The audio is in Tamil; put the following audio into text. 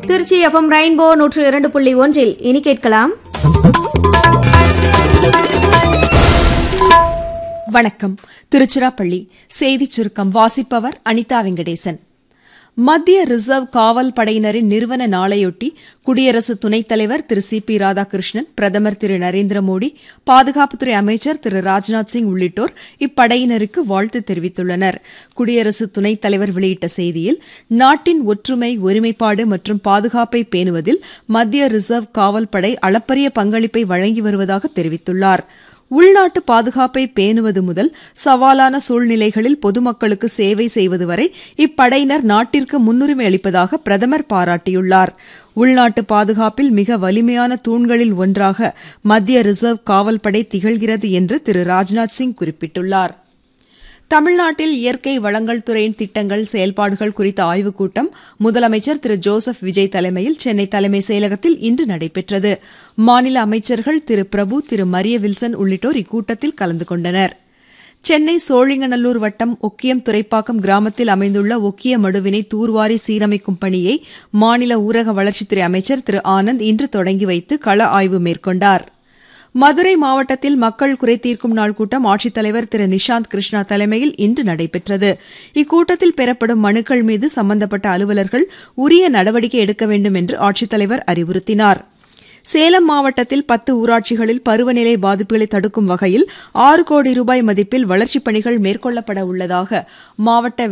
திருச்சி எஃப்எம் ரெயின்போ நூற்று இரண்டு புள்ளி ஒன்றில் இனி கேட்கலாம் வணக்கம் திருச்சிராப்பள்ளி செய்திச் சுருக்கம் வாசிப்பவர் அனிதா வெங்கடேசன் மத்திய ரிசர்வ் காவல் படையினரின் நிறுவன நாளையொட்டி குடியரசு துணைத் தலைவர் திரு சி பி ராதாகிருஷ்ணன் பிரதமர் திரு நரேந்திர மோடி பாதுகாப்புத்துறை அமைச்சர் திரு ராஜ்நாத் சிங் உள்ளிட்டோர் இப்படையினருக்கு வாழ்த்து தெரிவித்துள்ளனர் குடியரசு துணைத் தலைவர் வெளியிட்ட செய்தியில் நாட்டின் ஒற்றுமை ஒருமைப்பாடு மற்றும் பாதுகாப்பை பேணுவதில் மத்திய ரிசர்வ் காவல் படை அளப்பரிய பங்களிப்பை வழங்கி வருவதாக தெரிவித்துள்ளாா் உள்நாட்டு பாதுகாப்பை பேணுவது முதல் சவாலான சூழ்நிலைகளில் பொதுமக்களுக்கு சேவை செய்வது வரை இப்படையினர் நாட்டிற்கு முன்னுரிமை அளிப்பதாக பிரதமர் பாராட்டியுள்ளார் உள்நாட்டு பாதுகாப்பில் மிக வலிமையான தூண்களில் ஒன்றாக மத்திய ரிசர்வ் காவல் படை திகழ்கிறது என்று திரு ராஜ்நாத் சிங் குறிப்பிட்டுள்ளார் தமிழ்நாட்டில் இயற்கை வளங்கள் துறையின் திட்டங்கள் செயல்பாடுகள் குறித்த ஆய்வுக் கூட்டம் முதலமைச்சர் திரு ஜோசப் விஜய் தலைமையில் சென்னை தலைமை செயலகத்தில் இன்று நடைபெற்றது மாநில அமைச்சர்கள் திரு பிரபு திரு மரிய வில்சன் உள்ளிட்டோர் இக்கூட்டத்தில் கலந்து கொண்டனர் சென்னை சோழிங்கநல்லூர் வட்டம் ஒக்கியம் துறைப்பாக்கம் கிராமத்தில் அமைந்துள்ள ஒக்கிய மடுவினை தூர்வாரி சீரமைக்கும் பணியை மாநில ஊரக வளர்ச்சித்துறை அமைச்சர் திரு ஆனந்த் இன்று தொடங்கி வைத்து கள ஆய்வு மேற்கொண்டாா் மதுரை மாவட்டத்தில் மக்கள் குறைதீர்க்கும் நாள் கூட்டம் ஆட்சித்தலைவர் திரு நிஷாந்த் கிருஷ்ணா தலைமையில் இன்று நடைபெற்றது இக்கூட்டத்தில் பெறப்படும் மனுக்கள் மீது சம்பந்தப்பட்ட அலுவலர்கள் உரிய நடவடிக்கை எடுக்க வேண்டும் என்று ஆட்சித்தலைவர் அறிவுறுத்தினார் சேலம் மாவட்டத்தில் பத்து ஊராட்சிகளில் பருவநிலை பாதிப்புகளை தடுக்கும் வகையில் ஆறு கோடி ரூபாய் மதிப்பில் வளர்ச்சிப் பணிகள் மேற்கொள்ளப்பட உள்ளதாக மாவட்ட